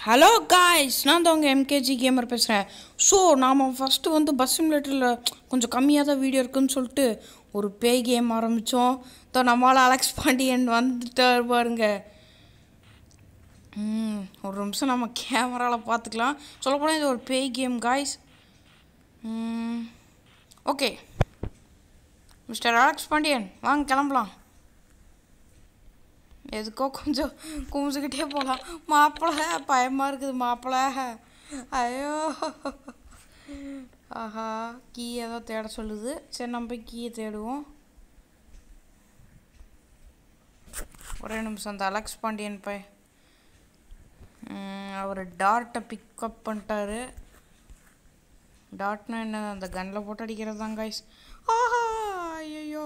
Hello guys நான் தான் உங்கள் எம்கேஜி கேமர் பேசுகிறேன் ஸோ நாம் ஃபஸ்ட்டு வந்து பஸ் சிமுலேட்டரில் கொஞ்சம் கம்மியாக தான் வீடியோ இருக்குன்னு சொல்லிட்டு ஒரு பேய் கேம் ஆரம்பித்தோம் தான் நம்மளால் அலெக்ஸ் பாண்டியன் வந்துட்டார் பாருங்க ம், ஒரு நிமிஷம் நம்ம கேமராவில் பார்த்துக்கலாம் சொல்லப்போனால் இது ஒரு பேய் game guys okay mister Alex Pandian வாங்க கிளம்பலாம் எதுக்கோ கொஞ்சம் குமிச்சுக்கிட்டே போகலாம் மாப்பிள்ளை பயமாக இருக்குது மாப்பிள்ளை ஐயோ ஆஹா கீ ஏதோ தேட சொல்லுது சரி நம்ம போய் கீயை தேடுவோம் ஒரே நிமிஷம் அந்த அலெக்ஸ் பாண்டியன் பை அவர் டார்ட்டை பிக்கப் பண்ணிட்டாரு டாட்னா என்ன அந்த கன்னில் போட்டு அடிக்கிறது தான் காய்ஸ் ஆஹா ஐயோ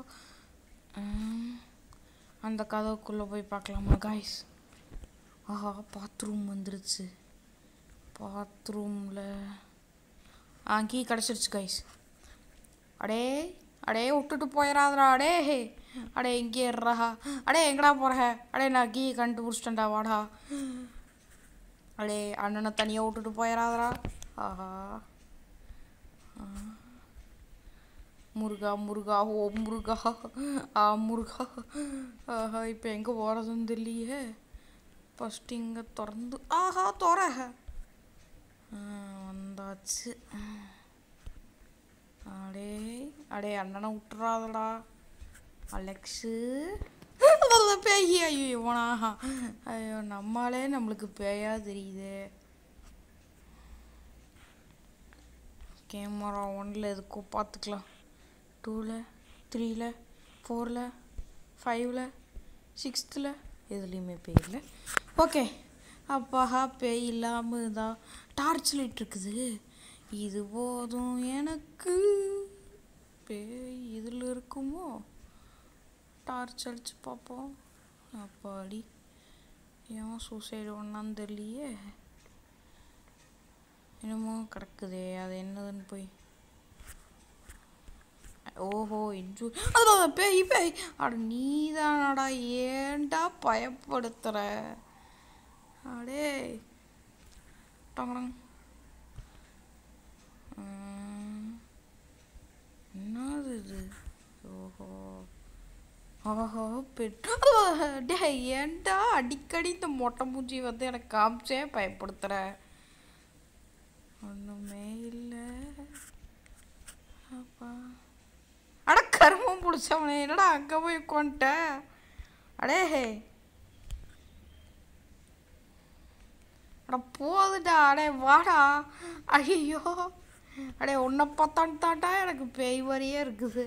அந்த கதவுக்குள்ளே போய் பார்க்கலாமா காய்ஸ் ஆஹா பாத்ரூம் வந்துருச்சு பாத்ரூமில் ஆ கீ கிடச்சிருச்சு காய்ஸ் அடே அடே விட்டுட்டு போயிடாதடா அடே அடே இங்கே இருறா அடே எங்கடா போகிற அடே நான் கீ கண்டுபிடிச்சிட்டேன்டா வாடா அடே அண்ணனை தனியாக விட்டுட்டு போயிடாதடா ஆஹா ஆ. முருகா முருகா ஓ முருகா ஆ முருகா ஆஹா இப்போ எங்கே போகிறதுன்னு தெரியலையே ஃபஸ்ட்டு இங்கே திறந்து ஆஹா துற ஆ, வந்தாச்சு அடே அடே அண்ணனை விட்டுறாதடா அலெக்ஸு பேய் ஐயோ இவனா ஐயோ நம்மளே நம்மளுக்கு பேயா தெரியுது கேமரா ஒன்ல எதுக்கோ பார்த்துக்கலாம் டூவில் த்ரீல ஃபோரில் ஃபைவ்ல சிக்ஸ்த்தில் எதுலேயுமே பேய் இல்லை ஓகே அப்பாஹா பேய் இல்லாமல் இருந்தா டார்ச் லைட் இருக்குது இது போதும் எனக்கு பேய் இதில் இருக்குமோ டார்ச் அடிச்சு பார்ப்போம் அப்பாடி ஏன் சூசைடு ஒன்றான்னு தெரியலையே என்னமோ கிடக்குதே அது என்னதுன்னு போய் ஓஹோ இன்ஜூ அதான் பேய் பேய் அட நீதானடா ஏன்டா பயப்படுத்துற அடே டங்கடங் ம். என்னது இது ஓஹோ ஆஹா பெட் டே ஏன்டா அடிக்கடி இந்த மொட்டை மூஞ்சி வந்து எனக்கு காமிச்சே பயப்படுத்துற ஒன்றுமே இல்லை அப்பா அட கருமம் பிடிச்சவனே என்னடா அங்கே போய் உட்காந்துட்ட அடே அட போதுடா அடே வாடா ஐயோ அடே உன்னை பார்த்தான்னு தாண்டா எனக்கு பேய் மாதிரியே இருக்குது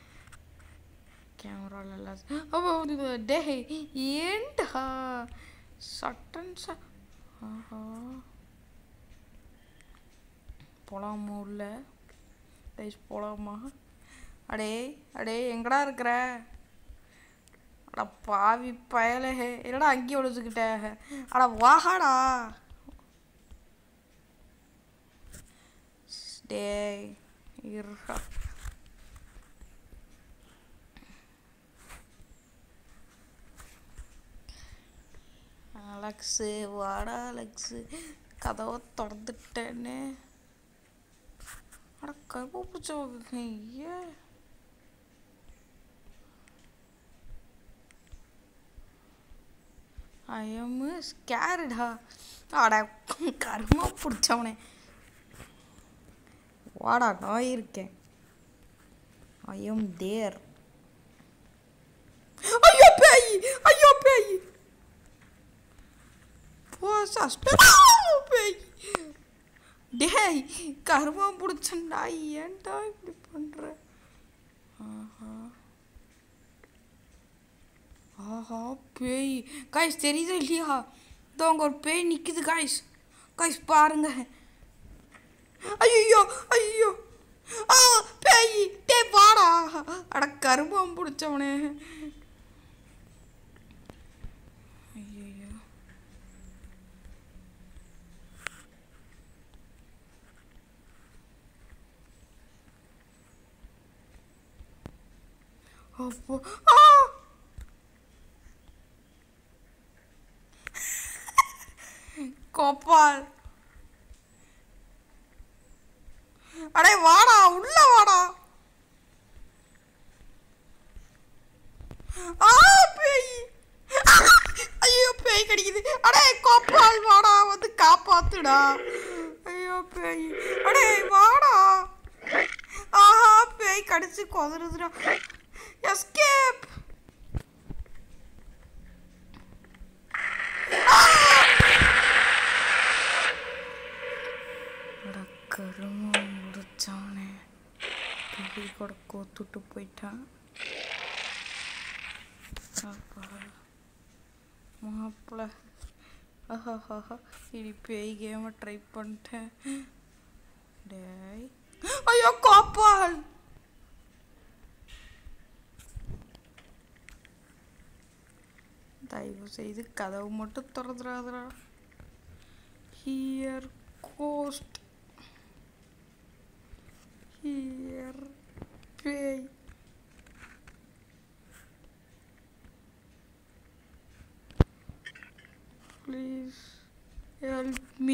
கேமரால எல்லாம் அப்போ டே ஏன்டா சட்டன் ச ஆஹா போலாமா உள்ள டைஸ் போலாமா அடே அடே எங்கடா இருக்கிற அட பாவி பயலே என்னடா அங்கேயே ஒழிச்சுக்கிட்ட அட வாகாடா டேய் இருடா அலெக்ஸு வாடா அலெக்ஸு கதவை திறந்துட்டேன்னு அட கருப்பு பிடிச்சவங்க ஐயா ஐ எம் ஸ்கேர்டா அட கருமா பிடிச்சவனே வாடா நான் இருக்கேன் ஐ எம் தேர் ஐயோ பேய் ஐயோ பேய் போ சஸ்பெண்ட் பேய் டேய் கருமா பிடிச்சண்டா ஏன்டா இப்படி பண்ற ஆஹா ஆஹா பேய் காய்ஸ் தெரியுதா இல்லையா இதோ அங்கே ஒரு பேய் நிற்குது காய்ஸ் காய்ஸ் பாருங்க ஐயோ ஐயோ ஆ பேய் டே வாடா அட கருமம் பிடிச்சவனே ஐயோ அப்போ ஆ கோபால் அடே வாடா உள்ள வாடா ஆ பேய் ஆ, ஐயோ பேய் கடிக்குது அடே கோபால் வாடா வந்து காப்பாத்துடா ஐயோ பேய் அடே வாடா ஆஹா பேய் கடிச்சு கொதறுதுடா எஸ்கேப் கரும முடிச்சானே பேய் கூட கோத்துட்டு போயிட்டான் அப்பா மாப்பிள்ள ஆஹாஹாஹா இனி பேய் கேமை ட்ரை பண்ணிட்டேன் டேய் ஐயோ கோபால் தயவு செய்து கதவு மட்டும் திறந்துடாதடா ஹியர் கோஸ்ட் ஹியர் பேய் ப்ளீஸ் ஹெல்ப் மீ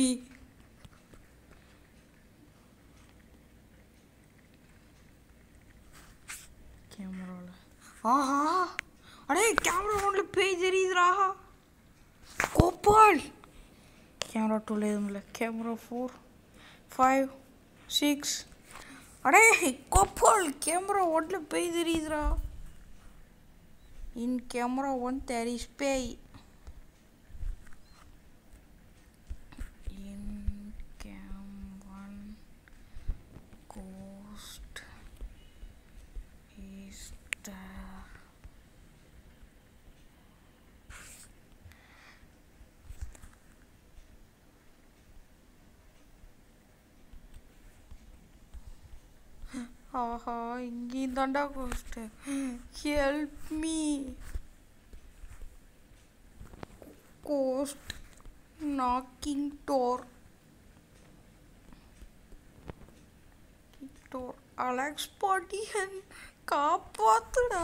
கேமராவில் ஆஹா அடே கேமரா ஒன்றில் பேய் தெரியுதுடா கோபால் கேமரா டூவில் எதுவும் இல்லை கேமரா ஃபோர் ஃபைவ் சிக்ஸ் அடே கோபால் கேமரா ஒன்றில் பேய் தெரியுதுடா in camera one there is பேய் in cam one ghost is there ஆஹா இங்கேயும் தாண்டா ghost help me ghost knocking door door Alex Pandian காப்பாத்துடா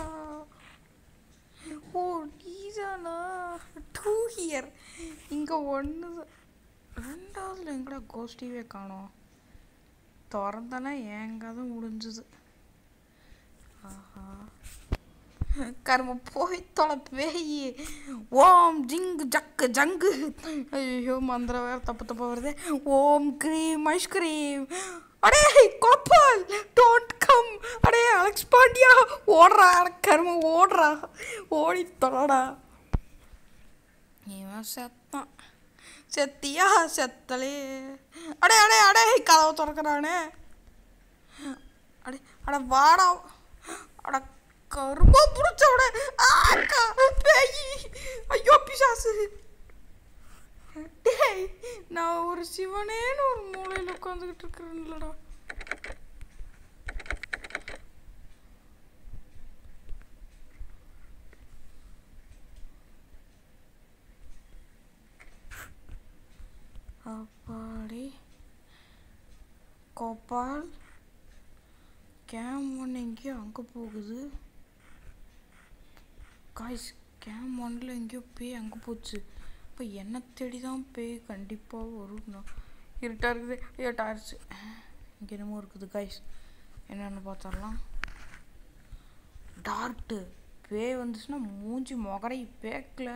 ஓ நீதானா டூ ஹியர் இங்கே ஒன்று ரெண்டாவதுல எங்கடா கோஸ்டிவே காணோம் திறந்தானே என் கதை முடிஞ்சுது ஆஹா கர்ம போய் தொலை பேய் ஓம் ஜிங்கு ஜக்கு ஜங்கு ஐயோ மந்திரம் வேற தப்பு தப்பா வருது ஓம் க்ரீம் ஐஸ்கிரீம் அடே கோபால் டோன்ட் கம் அடே அலெக்ஸ் பாண்டியா ஓடுறா கர்ம ஓடுறா ஓடி தொலைடா இவன் செத்தான் செத்தியா செத்தலே அடே அடே அடே கதவை திறக்கிறானே அடே அட வாடா அட கரும்பா புடிச்சவட ஆக்கா பேய் ஐயோ பிசாசு டேய் நான் ஒரு சிவனேன்னு ஒரு மூலையில் உட்காந்துக்கிட்டு இருக்கிறேன்லடா அப்பாடி கோபால் கேம் ஒன்று எங்கேயோ அங்கே போகுது காய்ஸ் கேம் ஒன்றில் எங்கேயோ பேய் அங்கே போச்சு இப்போ என்ன தேடி தான் பேய் கண்டிப்பாக வரும் இருட்டாக இருக்குது இருட்டாயிருச்சு இங்கே என்னமோ இருக்குது காய்ஸ் என்னென்னு பார்த்தரலாம் டார்ட்டு பேய் வந்துச்சுன்னா மூஞ்சி முகரை பேக்கில்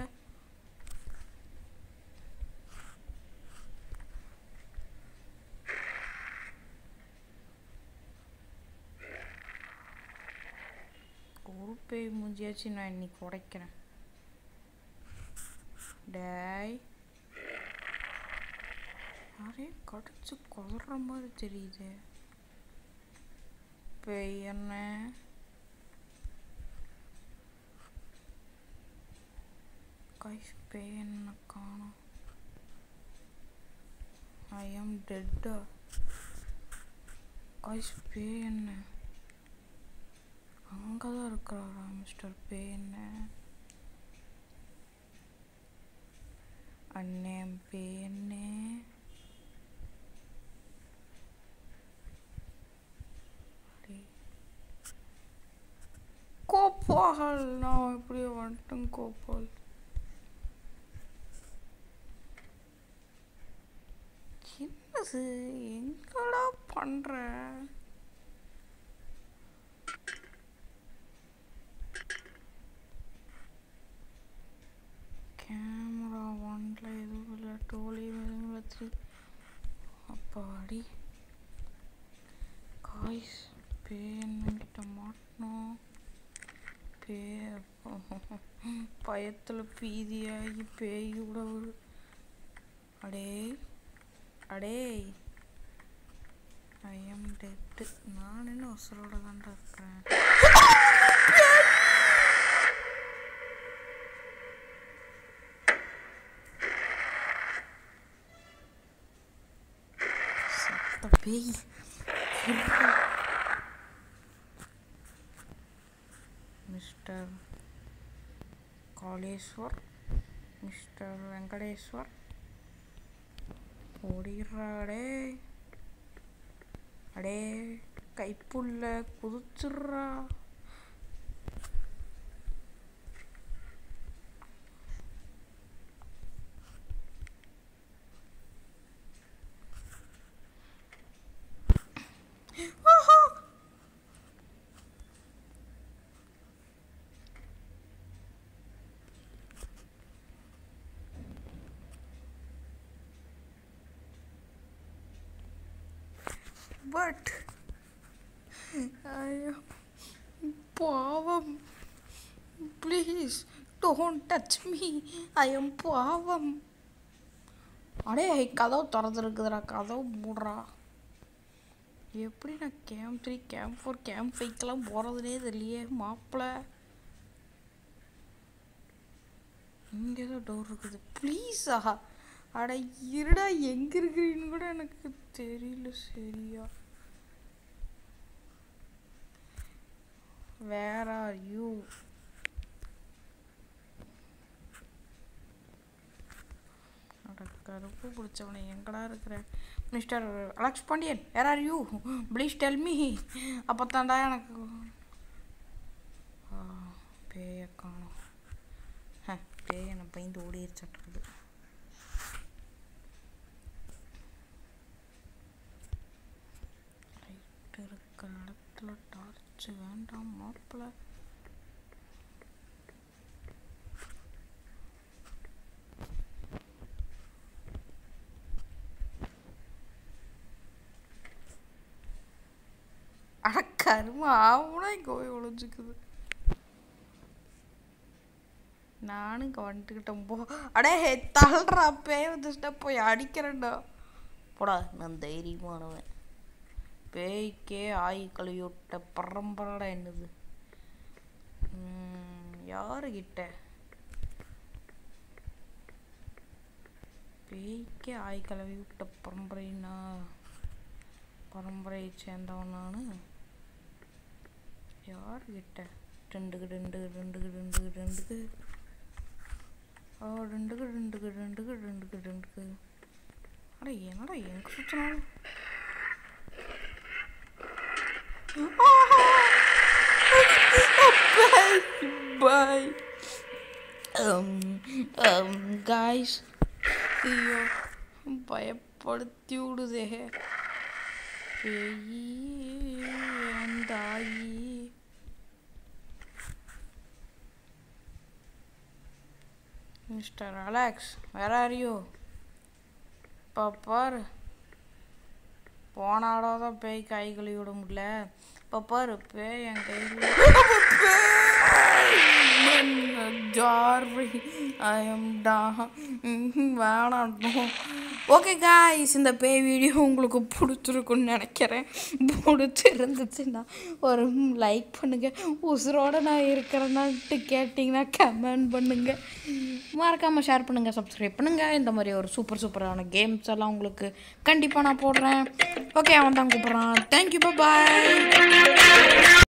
ஒரு பேய் மூஞ்சியாச்சும் நான் இன்னைக்கு உடைக்கிறேன் டேய் யாரையும் கடிச்சு கொதற மாதிரி தெரியுது பேய் என்ன கைஸ் பேய் என்ன காணும் ஐ எம் டெட்டா கைஸ் பேய் என்ன அங்கே தான் இருக்கிறாரா மிஸ்டர் பேன் அண்ணே பேனே கோபால் நான் இப்படியே வந்துட்டேன் கோபால் என்னது எங்கடா பண்ற கேமரா ஒன்ல எதுவும் இல்லை டோலி த்ரீ அப்பாடி காய்ஸ் பேன்கிட்ட மாட்டணும் பே பயத்தில் பீதியாகி பேய் கூட ஒரு அடே அடே ஐ எம் டெட்டு நான் என்ன உசுரோட தான்டா இருக்கிறேன் சத்த பேய் மிஸ்டர் காளேஸ்வர் மிஸ்டர் வெங்கடேஸ்வர் ஓடிடுறாடே அடே கைப்புள்ள குதிச்சிடுறா ஆஹா but I am பாவம் please don't touch me I am பாவம் அடே கதவு திறந்துருக்குதுடா கதவு மூடுறா எப்படி நான் game three game four game ஃபைவ்க்கெல்லாம் போகிறதுனே தெரியலையே மாப்பிள்ளை இங்கே தான் டோர் இருக்குது ப்ளீஸா அட இருடா எங்கே இருக்கிறீன்னு கூட எனக்கு தெரியல சரியா வேர் ஆர் யூ அட கருப்பு பிடிச்சவனை எங்கடா இருக்கிற mister Alex Pandian where are you please tell me அப்போ தாண்டா எனக்கு ஆ, பேயை காணும் ஹ பேய் என்னை பயந்து ஓடிடுச்சாட்டுறது லைட் இருக்கிற இடத்துல டார்ச் வேண்டாம் மாப்பிள்ள அட கருமா ஆகுனா இங்கே போய் ஒளிஞ்சுக்குது நானும் இங்கே வந்துக்கிட்டேன் போ அடே தள்ளுறா பேய் வந்துச்சுட்டா போய் அடிக்கிறேன்டா போடா நான் தைரியமானவன் பேய்க்கே ஆய் கழுவி விட்ட பரம்பரடா என்னது ம், யாருகிட்ட பேய்க்கே ஆய் கழுவி விட்ட பரம்பரைனா பரம்பரையை சேர்ந்தவன் நான் யாருகிட்ட ரெண்டுக்கு ரெண்டுக்கு ரெண்டுக்கு ரெண்டுக்கு ரெண்டுக்கு ஓ ரெண்டுக்கு ரெண்டுக்கு ரெண்டுக்கு ரெண்டுக்கு ரெண்டுக்கு அட என்னடா எங்க சுத்தினாலும் பாய் காய்ஸ் ஐயோ பயப்படுத்தி விடுதே பேயி தாயி mister Alex where are you இப்போ பாரு போன ஆடம் தான் பேய் கை கழுவி விட முடியல இப்போ பாரு பேய் என் கையில் ஜார்வி ஐ எம் டா வேணாம் ஓகே காய்ஸ் இந்த பேய் வீடியோ உங்களுக்கு பிடிச்சிருக்குன்னு நினைக்கிறேன் பிடிச்சிருந்துச்சுன்னா ஒரு லைக் பண்ணுங்க உசுரோட நான் இருக்கிறேன்னாட்டு கேட்டிங்கன்னா கமெண்ட் பண்ணுங்க மறக்காமல் ஷேர் பண்ணுங்கள் சப்ஸ்கிரைப் பண்ணுங்கள் இந்த மாதிரி ஒரு சூப்பர் சூப்பரான கேம்ஸ் எல்லாம் உங்களுக்கு கண்டிப்பாக நான் போடுறேன் ஓகே அவன் தான் கூப்பிட்றான் தேங்க்யூ பாய்